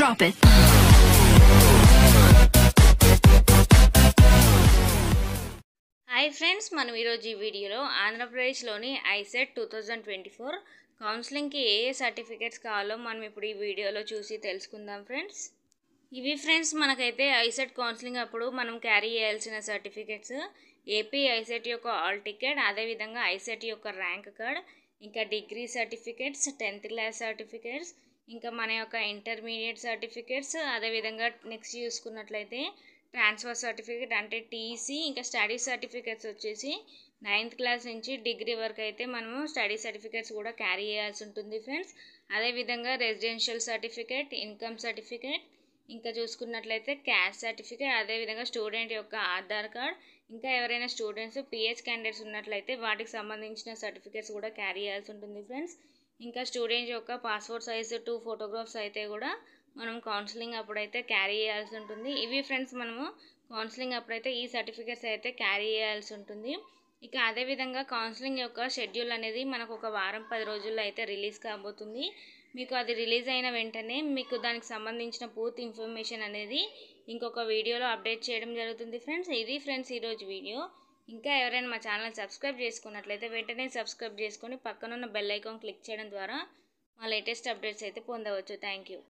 Drop it. Hi friends మనం ఈరోజు ఈ వీడియోలో ఆంధ్రప్రదేశ్లోని ICET two thousand twenty four కౌన్సిలింగ్కి ఏ ఏ సర్టిఫికేట్స్ కావాలో మనం ఇప్పుడు ఈ వీడియోలో చూసి తెలుసుకుందాం ఫ్రెండ్స్ ఇవి ఫ్రెండ్స్ మనకైతే ఐసెట్ కౌన్సిలింగ్ అప్పుడు మనం క్యారీ చేయాల్సిన సర్టిఫికేట్స్ ఏపీ ఐసెట్ యొక్క ఆల్ టికెట్ అదేవిధంగా ఐసెట్ యొక్క ర్యాంక్ కార్డ్ ఇంకా degree certificates tenth class certificates ఇంకా మన యొక్క ఇంటర్మీడియట్ సర్టిఫికేట్స్ అదేవిధంగా నెక్స్ట్ చూసుకున్నట్లయితే ట్రాన్స్ఫర్ సర్టిఫికేట్ అంటే టీసీ ఇంకా స్టడీ సర్టిఫికేట్స్ వచ్చేసి నైన్త్ క్లాస్ నుంచి డిగ్రీ వరకు అయితే మనము స్టడీ సర్టిఫికేట్స్ కూడా క్యారీ చేయాల్సి ఉంటుంది ఫ్రెండ్స్ అదేవిధంగా రెసిడెన్షియల్ సర్టిఫికేట్ ఇన్కమ్ సర్టిఫికేట్ ఇంకా చూసుకున్నట్లయితే క్యాస్ట్ సర్టిఫికేట్ అదేవిధంగా స్టూడెంట్ యొక్క ఆధార్ కార్డ్ ఇంకా ఎవరైనా స్టూడెంట్స్ పిహెచ్ క్యాండిడేట్స్ ఉన్నట్లయితే వాటికి సంబంధించిన సర్టిఫికేట్స్ కూడా క్యారీ చేయాల్సి ఉంటుంది ఫ్రెండ్స్ ఇంకా స్టూడెంట్ యొక్క పాస్పోర్ట్ సైజ్ టూ ఫోటోగ్రాఫ్స్ అయితే కూడా మనం కౌన్సిలింగ్ అప్పుడైతే క్యారీ చేయాల్సి ఉంటుంది ఇవి ఫ్రెండ్స్ మనము కౌన్సిలింగ్ అప్పుడైతే ఈ సర్టిఫికేట్స్ అయితే క్యారీ చేయాల్సి ఉంటుంది ఇక అదేవిధంగా కౌన్సిలింగ్ యొక్క షెడ్యూల్ అనేది మనకు ఒక వారం పది రోజుల్లో అయితే రిలీజ్ కాబోతుంది మీకు అది రిలీజ్ అయిన వెంటనే మీకు దానికి సంబంధించిన పూర్తి ఇన్ఫర్మేషన్ అనేది ఇంకొక వీడియోలో అప్డేట్ చేయడం జరుగుతుంది ఫ్రెండ్స్ ఇది ఫ్రెండ్స్ ఈరోజు వీడియో ఇంకా ఎవరైనా మా ఛానల్ సబ్స్క్రైబ్ చేసుకున్నట్లయితే వెంటనే సబ్స్క్రైబ్ చేసుకొని పక్కనున్న బెల్ ఐకాన్ క్లిక్ చేయడం ద్వారా మా లేటెస్ట్ అప్డేట్స్ అయితే పొందవచ్చు థ్యాంక్ యూ